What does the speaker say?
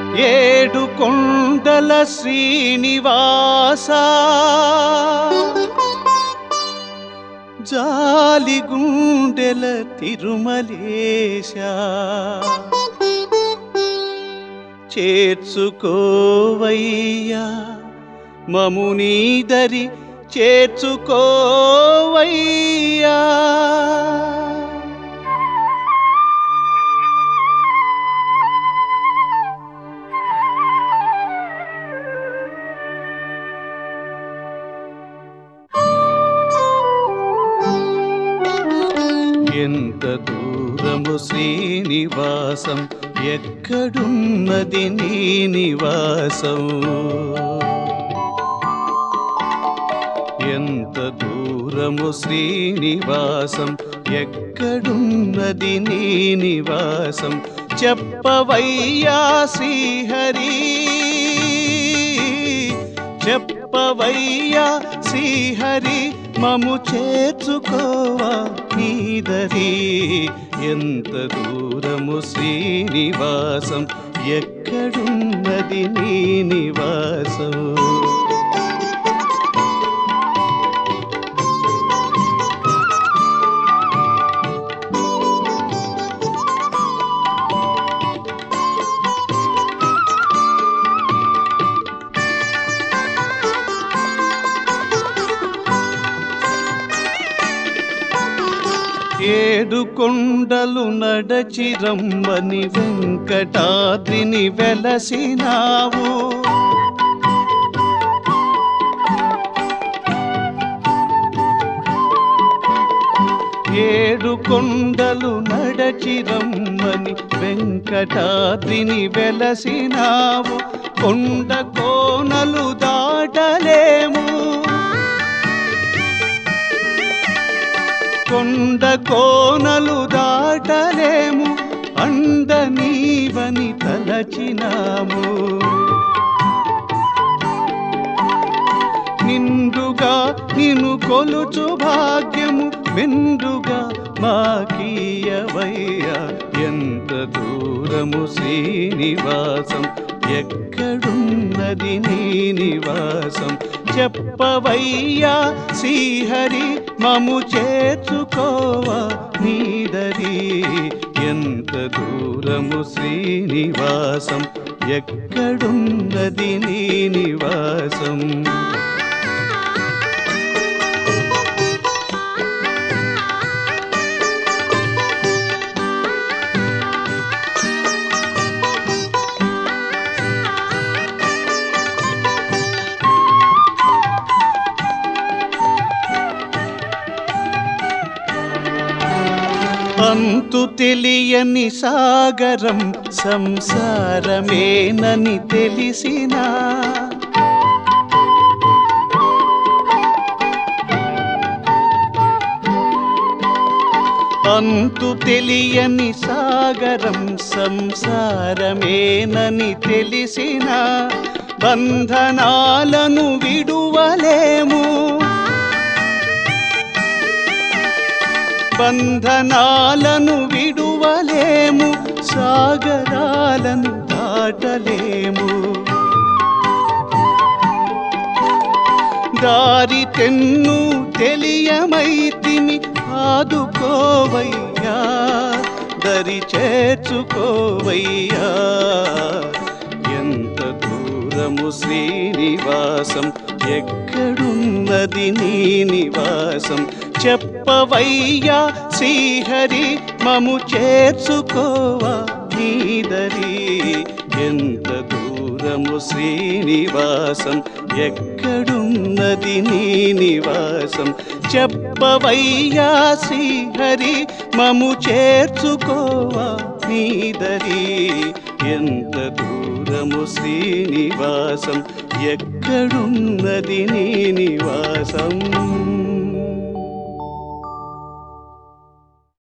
ఏడు కొండల శ్రీనివాస జాలి గుండెల తిరుమలేశ చేర్చుకోవయ్యా మమునీదరి చేర్చుకోవయ్యా ఎంత దూరము శ్రీనివాసం ఎక్కడున్నది నీ నివాసం ఎంత దూరము శ్రీనివాసం ఎక్కడున్నది నీ నివాసం చెప్పవయ్యా శ్రీహరి చెప్పవయ్యా శ్రీహరి మము చేర్చుకోవా నీదరి ఎంత దూరము శ్రీనివాసం ఎక్కడున్నది నీ నివాసం ఏడు కొండలు నడచి రమ్మని వెంకటాద్రిని వెలసినావు ఏడు కొండలు నడచి రమ్మని వెంకటాద్రిని వెలసినావు కొండ కోనలు దాటలేము కొండ కోనలు దాటలేము అండ నీవని తలచినాము నిండుగా నిన్ను కొలుచు భాగ్యము మెండుగా మాకీయవయ్యా ఎంత దూరము శ్రీనివాసం ఎక్కడున్నది నీ నివాసం చెప్పవయ్యా శ్రీహరి మము చేర్చుకోవా నీదరి ఎంత దూరము శ్రీనివాసం ఎక్కడున్నది నీ నివాసం అంతు తెలియని సాగరం సంసారమేనని తెలిసినా అంతు తెలియని సాగరం సంసారమేనని తెలిసిన బంధనాలను విడువలేము బంధనాలను విడువలేము సాగరాలను దాటలేము దారి తెన్ను తెలియమైతిమి ఆదుకోవయ్యా దరి చేర్చుకోవయ్యా ఎంత దూరము శ్రీనివాసం ఎక్కడున్నది నీ నివాసం చెప్పవయ్యా శ్రీహరి మము చేర్చుకోవా నీదరి ఎంత దూరము శ్రీనివాసం ఎక్కడున్నది నీ నివాసం చెప్పవయ్యా శ్రీహరి మము చేర్చుకోవా నీదరి ఎంత దూరము శ్రీనివాసం ఎక్కడున్నది నీ నివాసం